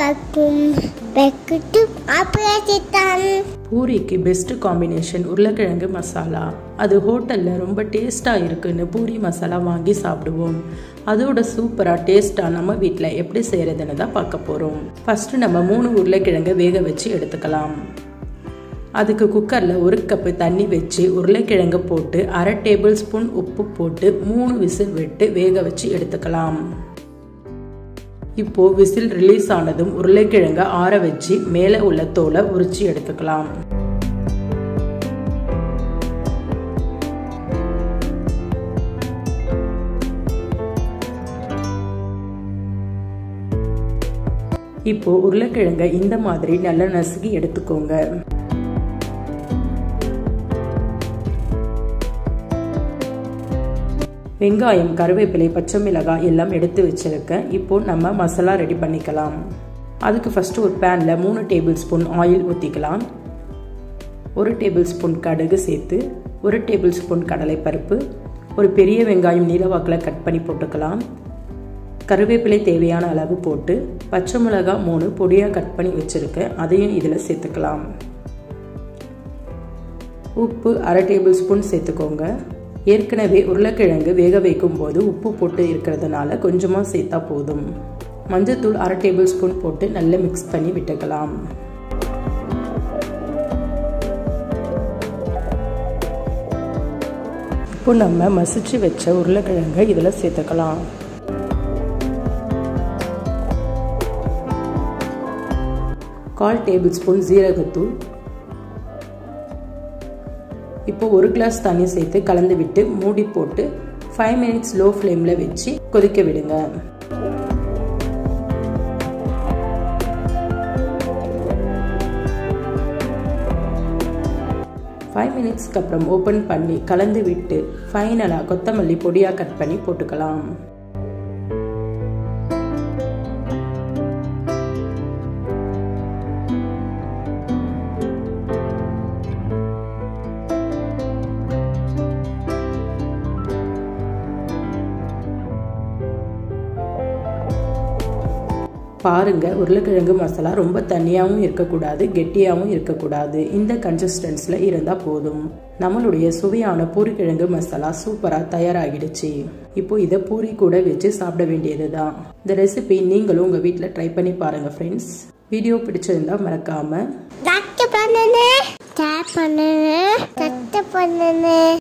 welcome back to operation பூரிக்கு best combination உருளைக்கிழங்கு மசாலா அது ஹோட்டலில் ரொம்ப டேஸ்ட்டாக இருக்குன்னு பூரி மசாலா வாங்கி சாப்பிடுவோம் அதோட சூப்பராக டேஸ்ட்டாக நம்ம வீட்டில் எப்படி செய்கிறதுன்னு தான் பார்க்க போகிறோம் ஃபஸ்ட்டு நம்ம மூணு உருளைக்கிழங்கை வேக வச்சு எடுத்துக்கலாம் அதுக்கு குக்கரில் ஒரு கப்பு தண்ணி வச்சு உருளைக்கிழங்கு போட்டு அரை டேபிள் ஸ்பூன் உப்பு போட்டு மூணு விசில் விட்டு வேக வச்சு எடுத்துக்கலாம் இப்போ விசில் ரிலீஸ் ஆனதும் உருளைக்கிழங்க ஆற வச்சு மேலே உள்ள தோலை உரிச்சு எடுத்துக்கலாம் இப்போ உருளைக்கிழங்க இந்த மாதிரி நல்லா நசுக்கி எடுத்துக்கோங்க வெங்காயம் கருவேப்பிலை பச்சை மிளகாய் எல்லாம் எடுத்து வச்சுருக்கேன் இப்போ நம்ம மசாலா ரெடி பண்ணிக்கலாம் அதுக்கு ஃபஸ்ட்டு ஒரு பேனில் மூணு டேபிள் ஸ்பூன் ஆயில் ஊற்றிக்கலாம் ஒரு டேபிள் ஸ்பூன் கடுகு சேர்த்து ஒரு டேபிள் ஸ்பூன் கடலைப்பருப்பு ஒரு பெரிய வெங்காயம் நீலவாக்கில் கட் பண்ணி போட்டுக்கலாம் கருவேப்பிலை தேவையான அளவு போட்டு பச்சை மிளகா மூணு பொடியாக கட் பண்ணி வச்சுருக்கேன் அதையும் இதில் சேர்த்துக்கலாம் உப்பு அரை டேபிள் ஸ்பூன் சேர்த்துக்கோங்க ஏற்கனவே உருளைக்கிழங்கு வேக வைக்கும் போது உப்பு போட்டு இருக்கிறதுனால கொஞ்சமாக சேர்த்தா போதும் மஞ்சத்தூள் அரை டேபிள் ஸ்பூன் போட்டு நல்லா மிக்ஸ் பண்ணி விட்டுக்கலாம் இப்போ நம்ம மசிச்சு வச்ச உருளைக்கிழங்கை இதில் சேர்த்துக்கலாம் கால் டேபிள் ஸ்பூன் ஜீரகத்தூள் இப்போ ஒரு கிளாஸ் தண்ணி சேர்த்து கலந்து விட்டு மூடி போட்டு ஃபைவ் மினிட்ஸ் லோ ஃப்ளேமில் வச்சு கொதிக்க விடுங்க ஃபைவ் மினிட்ஸ்க்கு அப்புறம் ஓப்பன் பண்ணி கலந்து விட்டு ஃபைனலாக கொத்தமல்லி பொடியாக கட் பண்ணி போட்டுக்கலாம் பாருங்க உருளைக்கிழங்கு மசாலா ரொம்ப தண்ணியாகவும் இருக்கக்கூடாது கெட்டியாகவும் இருக்கக்கூடாது இந்த கன்சிஸ்டன்ஸில் இருந்தால் போதும் நம்மளுடைய சுவையான பூரிக்கிழங்கு மசாலா சூப்பராக தயாராகிடுச்சு இப்போ இதை பூரி கூட வச்சு சாப்பிட வேண்டியது தான் இந்த ரெசிபி நீங்களும் உங்கள் வீட்டில் ட்ரை பண்ணி பாருங்கள் ஃப்ரெண்ட்ஸ் வீடியோ பிடிச்சிருந்தா மறக்காம டாக்டர் பண்ணுங்க டேப் பண்ணுங்க கட்டு பண்ணுங்க